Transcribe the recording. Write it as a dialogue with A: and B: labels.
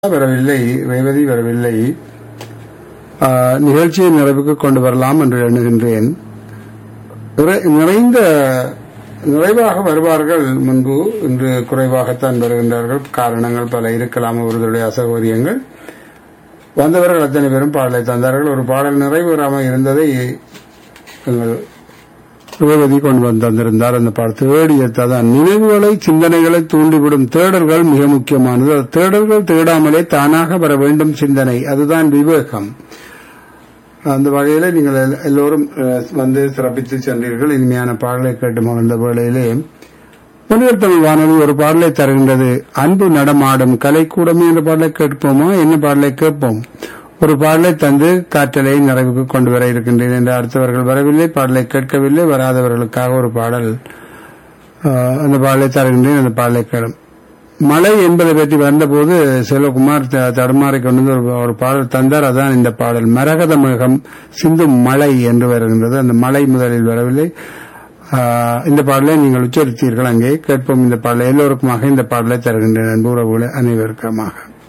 A: வரவில்லை ரேவதி வரவில்லை ஆ, நிகழ்ச்சியை நிறைவுக்கு கொண்டு வரலாம் என்று எண்ணுகின்றேன் நிறை- நிறைந்த நிறைவாக வருவார்கள் முன்பு இன்று குறைவாகத்தான் வருகின்றார்கள் காரணங்கள் பல இருக்கலாம் அவர்களுடைய அசௌகரியங்கள் வந்தவர்கள் அத்தனை பேரும் பாடலை தந்தார்கள் ஒரு பாடல் நிறைவேறாமல் இருந்ததை எங்கள் ரேவதி கொண்டு வந்து தந்திருந்தார் அந்த பாடல் தேடியத்தான் நினைவுகளை சிந்தனைகளை தூண்டிவிடும் தேடல்கள் மிக முக்கியமானது அது தேடல்கள் தேடாமலே தானாக வர வேண்டும் சிந்தனை அதுதான் விவேகம் அந்த வகையில நீங்கள் எல்- எல்லோரும் அஹ், வந்து சிறப்பித்து சென்றீர்கள் இனிமையான பாடலை கேட்டு மகிழ்ந்த வேளையிலே முனிவர் தமிழ் வானொலி ஒரு பாடலை தருகின்றது அன்பு நடமாடும் கலைக்கூடமே என்ற பாடலை கேட்போமா என்ன பாடலை கேட்போம் ஒரு பாடலை தந்து காற்றலை நிறைவுக்கு கொண்டு வர இருக்கின்றேன் என்று அடுத்தவர்கள் வரவில்லை பாடலை கேட்கவில்லை வராதவர்களுக்காக ஒரு பாடல் ஆஹ், அந்த பாடலை தருகின்றேன் அந்த பாடலை கேளும் மழை என்பதை பற்றி வந்தபோது செல்வகுமார் த- தடுமாறிக் கொண்டு வந்து ஒரு- ஒரு பாடல் தந்தார் அதான் இந்த பாடல் மரகத மேகம் சிந்தும் மழை என்று வருகின்றது அந்த மழை முதலில் வரவில்லை ஆஹ், இந்த பாடலை நீங்கள் உச்சரித்தீர்கள் அங்கே கேட்போம் இந்த பாடலை எல்லோருக்குமாக இந்த பாடலை தருகின்றேன் அன்பு உறவுகளை அனைவருக்குமாக